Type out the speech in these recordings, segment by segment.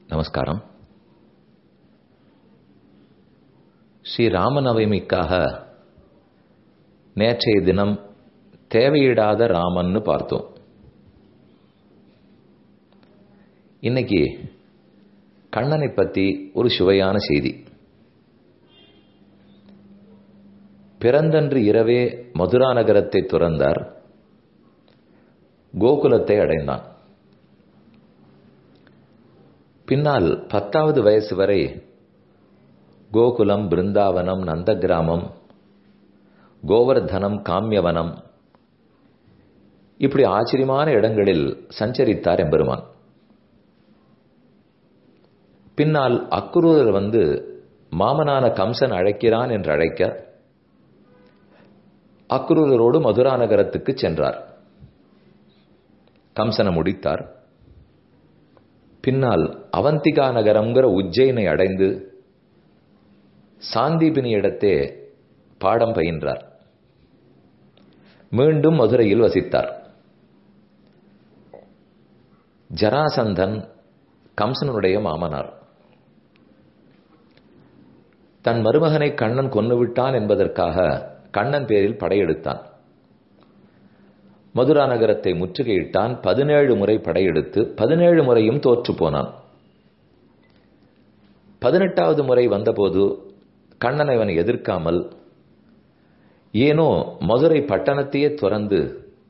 நமஸ்காரம் ஸ்ரீ ராமநவமிக்காக நேற்றைய தினம் தேவையிடாத ராமன்னு பார்த்தோம் இன்னைக்கு கண்ணனை பற்றி ஒரு சுவையான செய்தி பிறந்தன்று இரவே மதுரா நகரத்தை துறந்தார் கோகுலத்தை அடைந்தான் பின்னால் பத்தாவது வயசு வரை கோகுலம் பிருந்தாவனம் நந்தகிராமம் கோவர்தனம் காமியவனம் இப்படி ஆச்சரியமான இடங்களில் சஞ்சரித்தார் எம்பெருமான் பின்னால் அக்குரூரர் வந்து மாமனான கம்சன் அழைக்கிறான் என்று அழைக்க அக்ரூரரோடு மதுரா நகரத்துக்கு சென்றார் கம்சனை முடித்தார் பின்னால் அவந்திகா நகரம்ங்கிற உஜ்ஜயினை அடைந்து சாந்திபினி இடத்தே பாடம் பயின்றார் மீண்டும் மதுரையில் வசித்தார் ஜராசந்தன் கம்சனுடைய மாமனார் தன் மருமகனை கண்ணன் கொன்னுவிட்டான் என்பதற்காக கண்ணன் பேரில் படையெடுத்தான் மதுரா நகரத்தை முற்றுகையிட்டான் பதினேழு முறை படையெடுத்து பதினேழு முறையும் தோற்று போனான் பதினெட்டாவது முறை வந்தபோது கண்ணன் அவனை எதிர்க்காமல் ஏனோ மதுரை பட்டணத்தையே துறந்து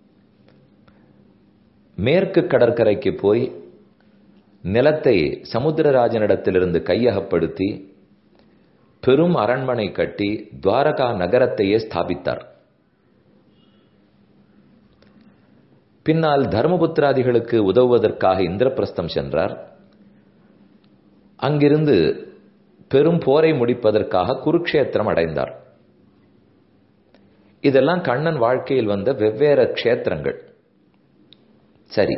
மேற்கு கடற்கரைக்கு போய் நிலத்தை சமுத்திரராஜனிடத்திலிருந்து கையகப்படுத்தி பெரும் அரண்மனை கட்டி துவாரகா நகரத்தையே ஸ்தாபித்தார் பின்னால் தர்மபுத்திராதிகளுக்கு உதவுவதற்காக இந்திரபிரஸ்தம் சென்றார் அங்கிருந்து பெரும் போரை முடிப்பதற்காக குருக்ஷேத்திரம் அடைந்தார் இதெல்லாம் கண்ணன் வாழ்க்கையில் வந்த வெவ்வேறு க்ஷேத்திரங்கள் சரி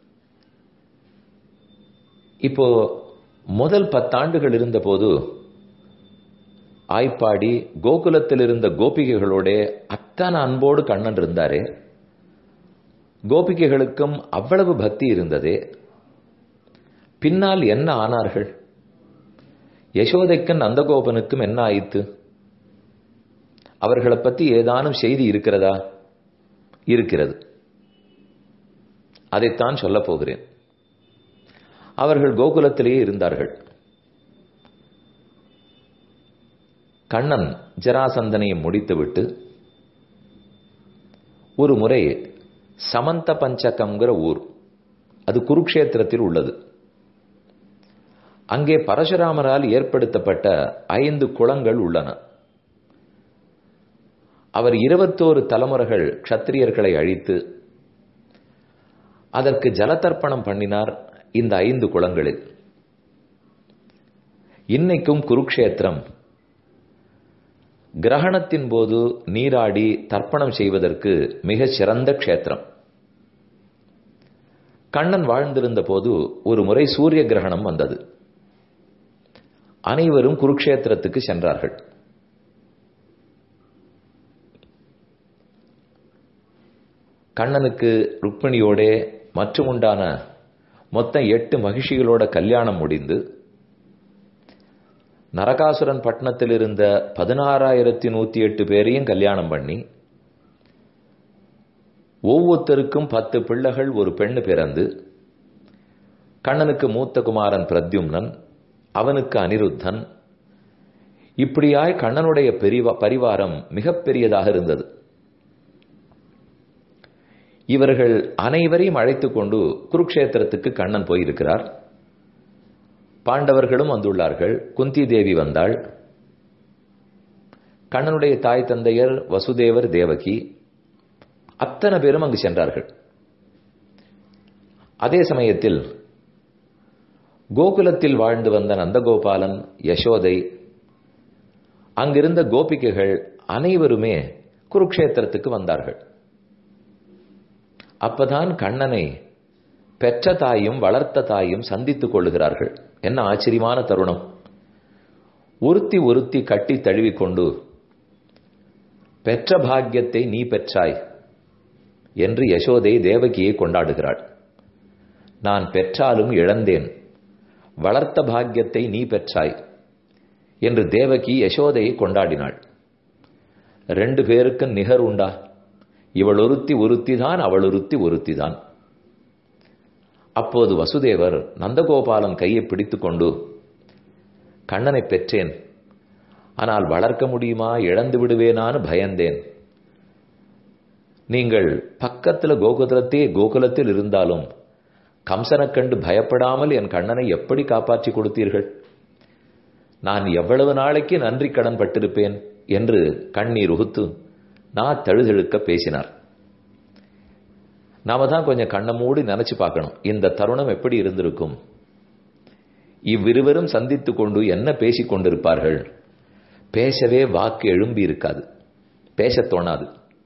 இப்போ முதல் பத்தாண்டுகள் இருந்தபோது ஆய்ப்பாடி கோகுலத்தில் இருந்த கோபிகைகளோட அத்தனை அன்போடு கண்ணன் இருந்தாரே கோபிகைகளுக்கும் அவ்வளவு பக்தி இருந்ததே பின்னால் என்ன ஆனார்கள் யசோதைக்கும் நந்தகோபனுக்கும் என்ன ஆயித்து அவர்களை பற்றி ஏதானும் செய்தி இருக்கிறதா இருக்கிறது அதைத்தான் சொல்லப் போகிறேன் அவர்கள் கோகுலத்திலேயே இருந்தார்கள் கண்ணன் ஜராசந்தனையை முடித்துவிட்டு ஒரு முறை சமந்த பஞ்சகம்ங்கிற ஊர் அது குருக்ஷேத்திரத்தில் உள்ளது அங்கே பரசுராமரால் ஏற்படுத்தப்பட்ட ஐந்து குளங்கள் உள்ளன அவர் இருபத்தோரு தலைமுறைகள் க்ஷத்திரியர்களை அழித்து அதற்கு ஜலதர்ப்பணம் பண்ணினார் இந்த ஐந்து குளங்களில் இன்னைக்கும் குருக்ஷேத்திரம் கிரகணத்தின் போது நீராடி தர்ப்பணம் செய்வதற்கு மிக சிறந்த க்ஷேத்திரம் கண்ணன் வாழ்ந்திருந்த போது ஒரு முறை சூரிய கிரகணம் வந்தது அனைவரும் குருக்ஷேத்திரத்துக்கு சென்றார்கள் கண்ணனுக்கு ருக்மிணியோட மற்றும் உண்டான மொத்தம் எட்டு மகிழ்ச்சிகளோட கல்யாணம் முடிந்து நரகாசுரன் பட்டணத்தில் இருந்த பதினாறாயிரத்தி நூத்தி எட்டு பேரையும் கல்யாணம் பண்ணி ஒவ்வொருத்தருக்கும் பத்து பிள்ளைகள் ஒரு பெண்ணு பிறந்து கண்ணனுக்கு மூத்த குமாரன் பிரத்யும்னன் அவனுக்கு அனிருத்தன் இப்படியாய் கண்ணனுடைய பெரிவ பரிவாரம் மிகப்பெரியதாக இருந்தது இவர்கள் அனைவரையும் அழைத்து கொண்டு குருக்ஷேத்திரத்துக்கு கண்ணன் போயிருக்கிறார் பாண்டவர்களும் வந்துள்ளார்கள் குந்தி தேவி வந்தாள் கண்ணனுடைய தாய் தந்தையர் வசுதேவர் தேவகி அத்தனை பேரும் அங்கு சென்றார்கள் அதே சமயத்தில் கோகுலத்தில் வாழ்ந்து வந்த நந்தகோபாலன் யசோதை அங்கிருந்த கோபிகைகள் அனைவருமே குருக்ஷேத்திரத்துக்கு வந்தார்கள் அப்பதான் கண்ணனை பெற்ற தாயும் வளர்த்த தாயும் சந்தித்துக் கொள்ளுகிறார்கள் என்ன ஆச்சரியமான தருணம் ஒருத்தி ஒருத்தி கட்டி தழுவிக்கொண்டு பெற்ற பாக்கியத்தை நீ பெற்றாய் என்று யசோதை தேவகியை கொண்டாடுகிறாள் நான் பெற்றாலும் இழந்தேன் வளர்த்த பாக்கியத்தை நீ பெற்றாய் என்று தேவகி யசோதையை கொண்டாடினாள் ரெண்டு பேருக்கு நிகர் உண்டா இவள் ஒருத்தி ஒருத்திதான் அவள் ஒருத்தி ஒருத்திதான் அப்போது வசுதேவர் நந்தகோபாலன் கையை பிடித்துக்கொண்டு கண்ணனை பெற்றேன் ஆனால் வளர்க்க முடியுமா இழந்து விடுவேனான்னு பயந்தேன் நீங்கள் பக்கத்துல கோகுலத்தே கோகுலத்தில் இருந்தாலும் கம்சனைக் கண்டு பயப்படாமல் என் கண்ணனை எப்படி காப்பாற்றி கொடுத்தீர்கள் நான் எவ்வளவு நாளைக்கு நன்றி கடன் பட்டிருப்பேன் என்று கண்ணீர் உகுத்து நான் தழுதழுக்க பேசினார் நாம தான் கொஞ்சம் கண்ணை மூடி நினைச்சு பார்க்கணும் இந்த தருணம் எப்படி இருந்திருக்கும் இவ்விருவரும் சந்தித்துக் கொண்டு என்ன பேசிக் கொண்டிருப்பார்கள் பேசவே வாக்கு எழும்பி இருக்காது பேசத் தோணாது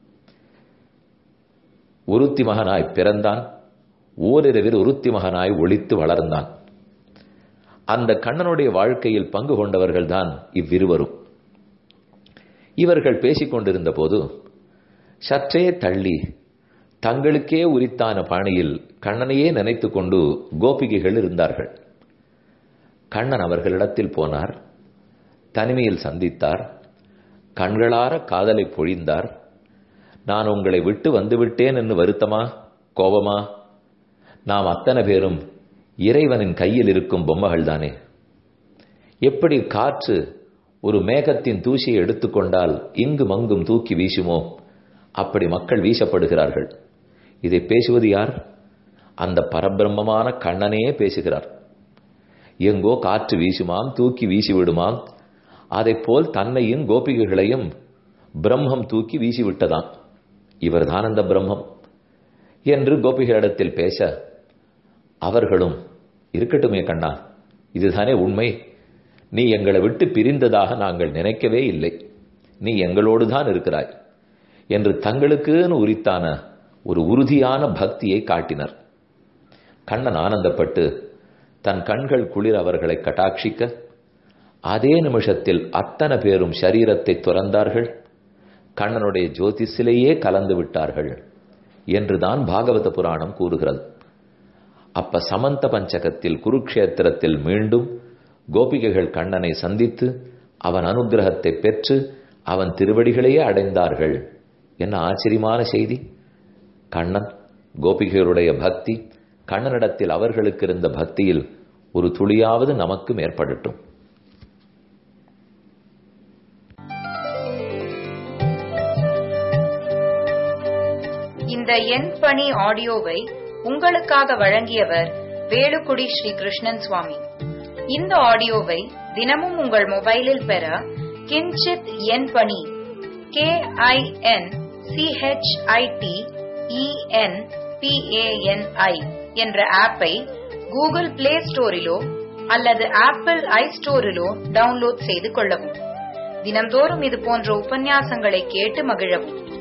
உருத்தி மகனாய் பிறந்தான் ஓரிரவில் உருத்தி மகனாய் ஒளித்து வளர்ந்தான் அந்த கண்ணனுடைய வாழ்க்கையில் பங்கு கொண்டவர்கள்தான் இவ்விருவரும் இவர்கள் பேசிக் கொண்டிருந்த போது சற்றே தள்ளி தங்களுக்கே உரித்தான பாணியில் கண்ணனையே நினைத்துக் கொண்டு கோபிகைகள் இருந்தார்கள் கண்ணன் அவர்களிடத்தில் போனார் தனிமையில் சந்தித்தார் கண்களார காதலை பொழிந்தார் நான் உங்களை விட்டு வந்துவிட்டேன் என்று வருத்தமா கோபமா நாம் அத்தனை பேரும் இறைவனின் கையில் இருக்கும் பொம்மைகள் தானே எப்படி காற்று ஒரு மேகத்தின் தூசியை எடுத்துக்கொண்டால் இங்கு மங்கும் தூக்கி வீசுமோ அப்படி மக்கள் வீசப்படுகிறார்கள் இதை பேசுவது யார் அந்த பரபிரம்மமான கண்ணனே பேசுகிறார் எங்கோ காற்று வீசுமாம் தூக்கி வீசி விடுமாம் போல் தன்னையும் கோபிகைகளையும் பிரம்மம் தூக்கி வீசிவிட்டதாம் இவர்தான் அந்த பிரம்மம் என்று கோபிகளிடத்தில் பேச அவர்களும் இருக்கட்டுமே கண்ணா இதுதானே உண்மை நீ எங்களை விட்டு பிரிந்ததாக நாங்கள் நினைக்கவே இல்லை நீ எங்களோடு தான் இருக்கிறாய் என்று தங்களுக்குன்னு உரித்தான ஒரு உறுதியான பக்தியை காட்டினர் கண்ணன் ஆனந்தப்பட்டு தன் கண்கள் குளிர் அவர்களை கட்டாட்சிக்க அதே நிமிஷத்தில் அத்தனை பேரும் சரீரத்தை துறந்தார்கள் கண்ணனுடைய ஜோதிஷிலேயே கலந்து விட்டார்கள் என்றுதான் பாகவத புராணம் கூறுகிறது அப்ப சமந்த பஞ்சகத்தில் குருக்ஷேத்திரத்தில் மீண்டும் கோபிகைகள் கண்ணனை சந்தித்து அவன் அனுகிரகத்தை பெற்று அவன் திருவடிகளையே அடைந்தார்கள் என்ன ஆச்சரியமான செய்தி கண்ணன் கோபிகைகளுடைய பக்தி கண்ணனிடத்தில் அவர்களுக்கு இருந்த பக்தியில் ஒரு துளியாவது நமக்கும் ஏற்படட்டும் இந்த எண் பணி ஆடியோவை உங்களுக்காக வழங்கியவர் வேலுக்குடி ஸ்ரீ கிருஷ்ணன் சுவாமி இந்த ஆடியோவை தினமும் உங்கள் மொபைலில் பெற கிஞ்சித் எண் பணி கே ஐ என் சிஹெச்ஐடி இஎன் பிஏஎன்ஐ என்ற ஆப்பை கூகுள் பிளே ஸ்டோரிலோ அல்லது ஆப்பிள் ஐ ஸ்டோரிலோ டவுன்லோட் செய்து கொள்ளவும் தினம்தோறும் இது போன்ற உபன்யாசங்களை கேட்டு மகிழவும்